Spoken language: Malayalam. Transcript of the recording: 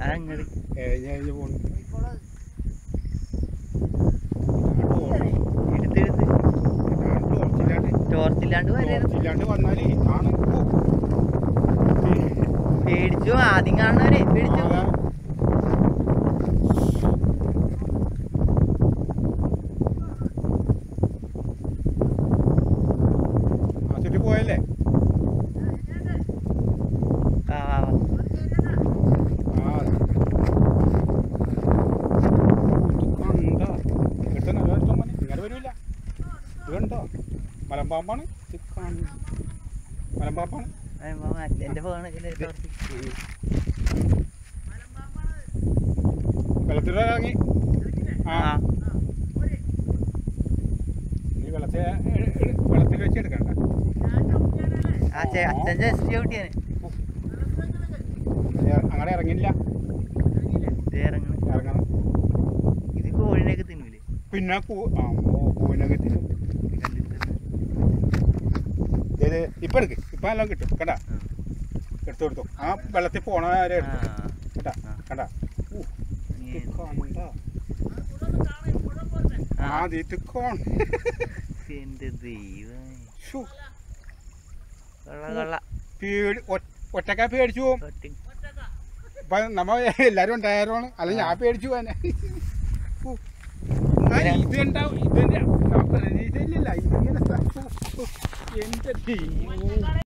അങ്ങട് കഴിഞ്ഞ് കഴിഞ്ഞ് പോണു എടുത്ത് എടുത്ത് ടോർച്ചില്ലാണ്ട് ടോർച്ചില്ലാണ്ട് വരായിരുന്നു ടോർച്ചില്ലാണ്ട് വന്നാല് ആണ് ഓ. പേടിച്ചു ആദ്യം കാണുന്നവരെ പേടിച്ചു ആരാ? ആ ചുറ്റി പോയല്ലേ ആ ആ, ആ. ആ ഇത് കണ്ടാ കിട്ടുന്ന നല്ല എടുത്തോ മോനെ ഇങ്ങനെ വരൂല ഇത് കണ്ടോ മലമ്പാമ്പാണ് ഇത് കണ്ട- മലമ്പാമ്പാണ് ആ, മാമ, എന്റെ ഫോണ് ടോർച്ച് വെള്ളത്തിൽ ഇറങ്ങി ആ ആ നീ വെള്ളത്തെ എ- എ- വെള്ളത്തിൽ വെച്ച് എടുക്കണ്ട ആ ചേ അച്ഛൻ ജസ്റ്റ് ചവിട്ടിയാണ് ഇറ- അങ്ങനെ ഇറങ്ങില്ല ഇറങ്ങണം ഇറങ്ങണം ഇത് കോഴിനെയൊക്കെ തിന്നൂലേ പിന്നെ കൂ ആ ഓ കൂവിനൊക്കെ തിന്നും ഇത് ഇപ്പം എടുക്ക് ഇപ്പം എല്ലാം കിട്ടും കണ്ടാ എടുത്തു കൊടുത്തു ആ വെള്ളത്തിൽ പോണ വരെ ആ എടുത്തു കേട്ടാ ആ. കണ്ടാ ഊ, നീ- ഇത് കണ്ടാ ആ, ആ ഇത് കോൺ എന്റെ ദൈവം ശ്ശോ, കൊള്ള കൊള്ള പേടി ഒ- ഒറ്റക്കാ പേടിച്ചു പോകും ഒറ്റ ഇപ്പൊ നമ്മ എല്ലാരും ഉണ്ടായതാണ് അല്ല ഞാൻ പേടിച്ചു പോവാനെ ഊ. ആ, ഇത് ഉണ്ടാവും ഇതിന്റെ പ്രതീക്ഷയില്ല ഇതിങ്ങനെ എന്റെ ദൈവം